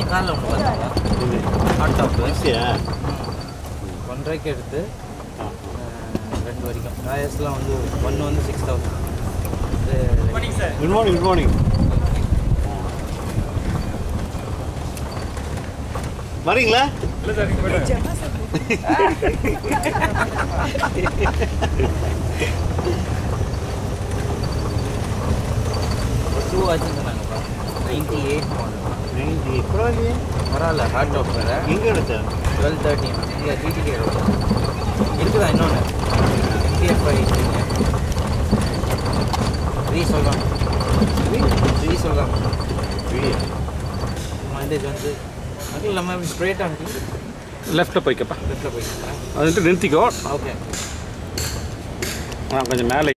காரில் ஒன்று பார்த்தீங்களா ஹாட் டாப்பு ஈஸியா ஒன்றரைக்கு எடுத்து அஹ், ரெண்டு வரைக்கும் டாயர்ஸ்லாம் வந்து ஒன்று வந்து சிக்ஸ் தௌசண்ட் இது குட் மார்னிங் குட் மார்னிங் வரீங்களா டூ ஆச்சுன்னு சொன்னாங்கப்பா நைன்டி எயிட் மாடல் நைன்டி பரவாயில்லையே பரவாயில்ல ஹாட் டாப் வேறு எங்கே எடுத்த டுவெல் தேர்ட்டின் இங்கே டிடிகே ரோடு இருக்குதா இன்னொன்று எம்டிஎஃப் இருக்குங்க த்ரீ சொல்கிறாங்க த்ரீ சொல்கிறாங்க மைலேஜ் வந்து அது நம்ம ஸ்ட்ரெயிட் ஆகிட்டு லெஃப்ட்டில் போய்க்கப்பா லெஃப்ட்டில் போய்க்கலாம் அது வந்துட்டு நிறுத்திக்கோ ஓகே நான் கொஞ்சம் மேலே